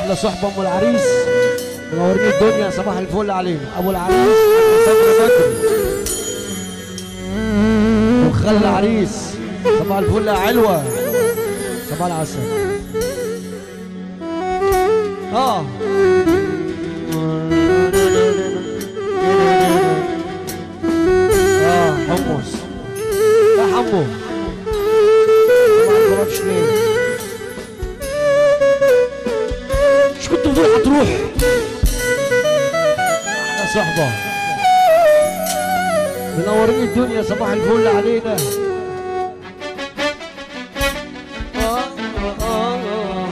احلى صحبه ام العريس منورين الدنيا صباح الفل علينا ابو العريس أبو صبري بكري وخال العريس صباح الفل يا علوه صباح العسل اه اه حمص يا حمو ما اعرفش ليه مش كنت بتقول هتروح احلى صحبة منورين الدنيا صباح الفل علينا آه، آه، آه.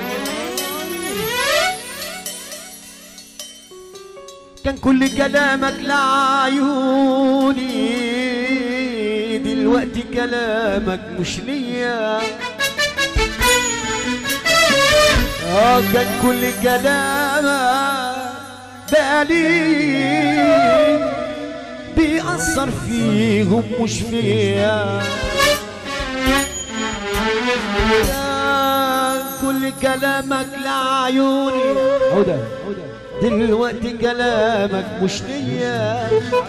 كان كل كلامك لعيوني دلوقتي كلامك مش ليا اه كان كل كلامك بالي بيأثر فيهم مش فيا كان كل كلامك لعيوني هدى دلوقتي كلامك مش ليا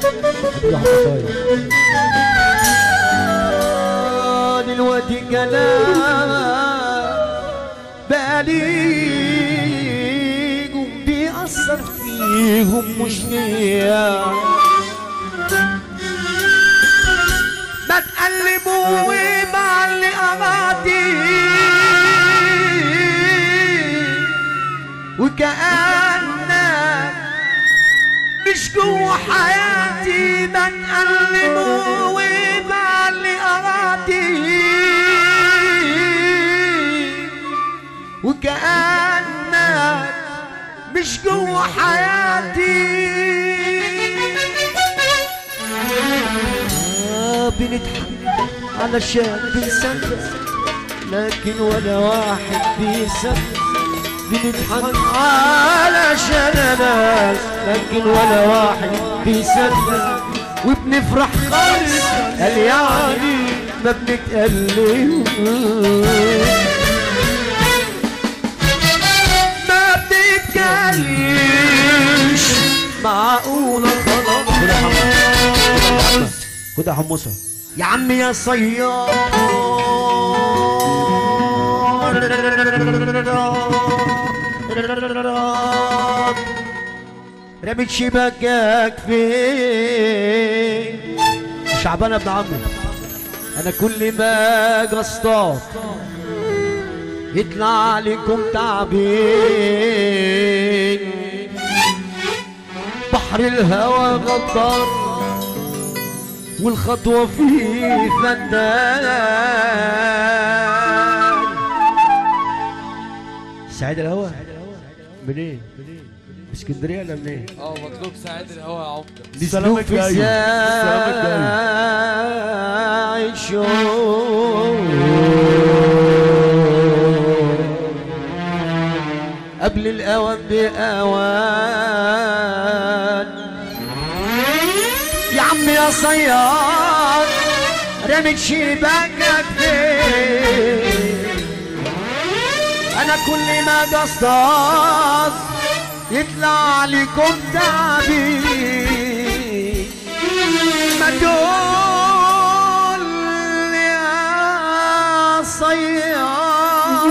آه، دلوقتي كلامك باليهم بيأثر فيهم مش ليا بتقلبوا وبعلقاتي وكأنك مش جوا حياتي بتقلبوا وبعلقاتي وكأنك مش جوا حياتي آه بنضحك علشان بنصدق لكن ولا واحد بيصدق بنضحك علشان ناس لكن ولا واحد بيصدق وبنفرح خالص قال يعني ما بنتقلب ما بتتكلمش معقولة خلاص خد يا حمصة يا عم يا صياد رميت شباكك فين شعبان ابن عمي انا كل ما اجي اصطاد يطلع عليكم تعبين بحر الهوى غدار والخطوة فيه فدان سعيد الهوى منين؟ من اسكندرية ولا منين؟ اه مطلوب سعيد الهوا يا عمده السلام في الجاي. السلام ساعة شوق قبل الأوان بأوان يا عم يا صياد رميت شباكك فين انا كل ما اجي اصطاد يطلع لكم تعبي ما تقول يا صياد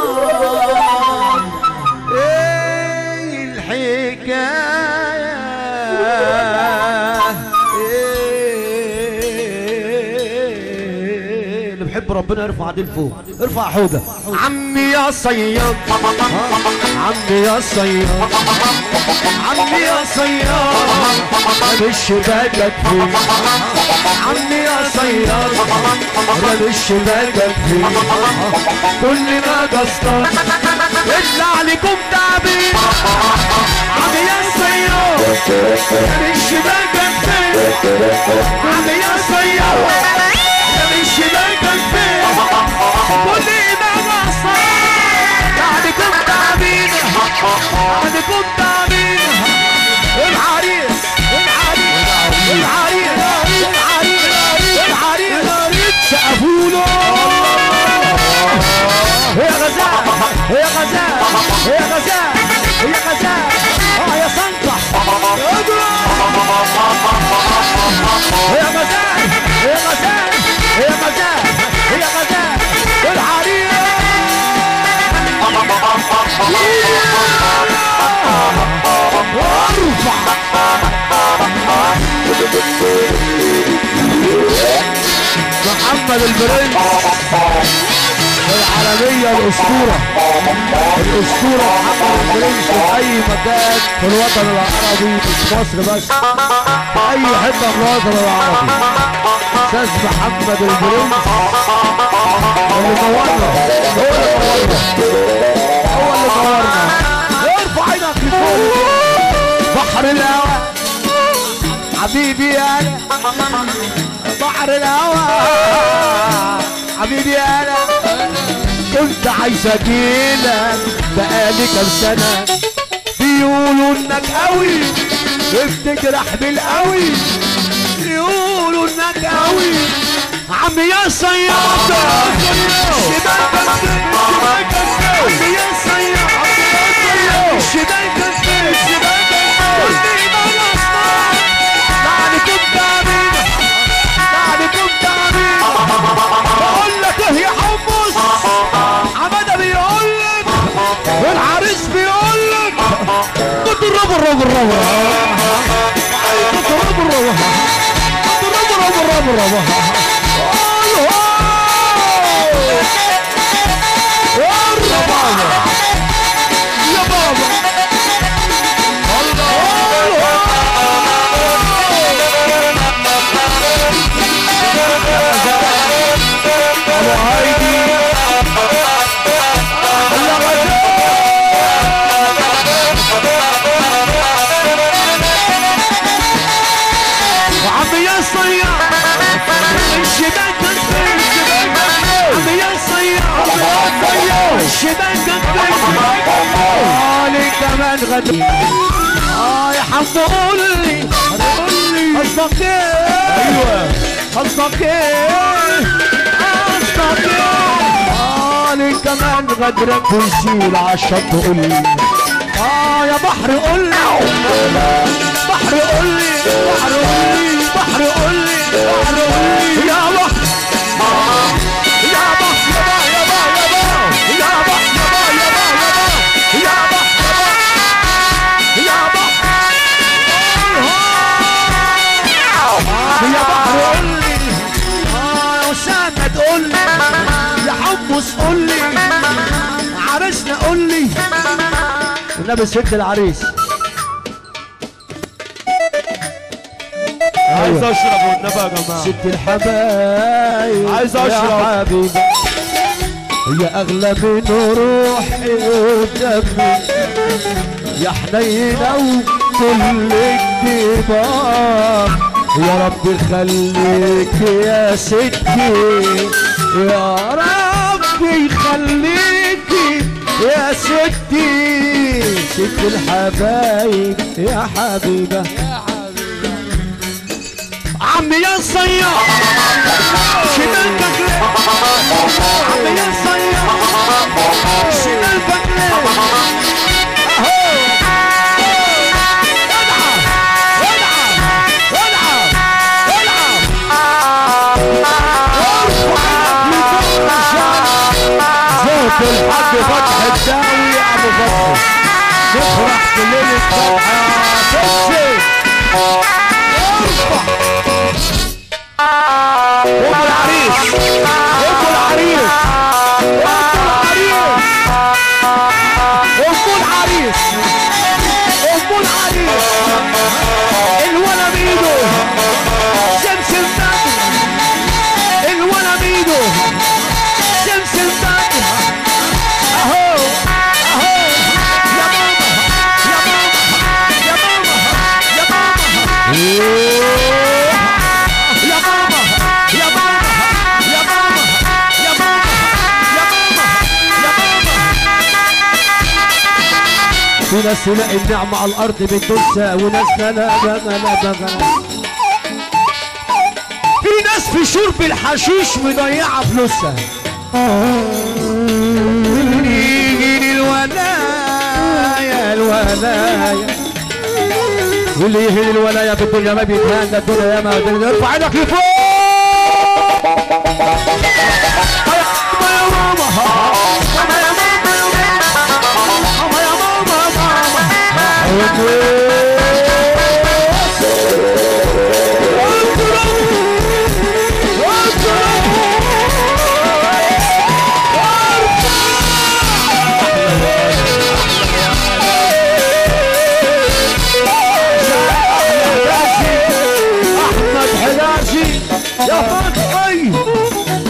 ايه الحكايه ايه اللي بحب ربنا يرفع عدل فوق ارفع حوده عمي يا صياد عمي يا صياد عمي يا صياد رمي الشباكك فين عمي يا صياد رمي الشباكك فين كل ما قصدك اطلع لكم تعبير عمي يا صياد رمي الشباكك فين عمي يا صياد رمي الشباكك فين كل ما قصدك بعدكم تعبير بعدكم تعبير العريس العريس العريس العريس العريس سقفوا له يا غزال يا غزال يا غزال يا غزال اه يا صنطة يا غزال يا غزال يا غزال يا غزال الحريق وارفع محمد البرنس العالمية الأسطورة الأسطورة محمد البرنس في أي مكان في الوطن العربي مش مصر بس في أي حتة في الوطن العربي أستاذ محمد البرنس اللي نورنا هو اللي نورنا هو اللي نورنا ارفع ايدك لفوق بحر الهوى حبيبي انا بحر الهوى حبيبي انا كنت عايز اجيلك بقالي كام سنه بيقولوا انك قوي بتجرح بالقوي يقولوا انك قوي عم يا صيادة شباك عم يا صيادة شباك شباك يعني كنت عميد يعني كنت عميد بقول لك ايه يا حمص عمادة بيقول لك والعريس بيقول لك كنت الرب الرب الرب كنت الرب الرب كنت الرب الرب الرب الرب يا بابا يا بابا ابو هايدي الله غزال وعم يا صياد الشباك عم يا صياد الشباك قالي كمان غدر اه يا حمو قول لي قول لي قصدك ايه ايوه قصدك ايه قصدك ايه قالي كمان غدرك ويشيل عالشط قول لي اه يا بحر قول لي بحر قول لي بحر قول لي بحر قول لي بحر قول لي يا بحر يا بحر يا بحر يا بحر يا بحر يا بحر يا بحر يا بحر يا بحر قول لي اه يا اسامه تقول لي يا حمص قول لي عرسنا قول لي والنبي ست العريس عايز اشرب والنبي يا جماعه ست الحبايب عايز يا أشرب. حبيبي هي اغلى من روحي ودمي يا حنينة وكل الدماء يا رب خليك يا ستي يا رب يخليك يا ستي ست الحبايب يا حبيبة يا حبيبي عمي يا صياد شمالك ليه عمي يا صياد شمالك ليه اهو العب العب العب العب صوت الحاج فتح الداوي ابو فتح نفرح في ليله فتحه تكسي ارفع ام العريس ام العريس ام العريس ام العريس الولد بايده شمس البدر الولد بايده شمس البدر اهو اهو يا ماما يا ماما يا ماما يا ماما يا ماما يا ماما يا ماما يا ماما يا ماما يا ماما في ناس تلاقي النعمة على الأرض بتنسى وناس لا لا لا لا لا في ناس في شرب الحشيش مضيعة فلوسها الهدايا واللي يهين الولاية في الدنيا ما بيتهان ده الدنيا ما ارفع ايدك لفوق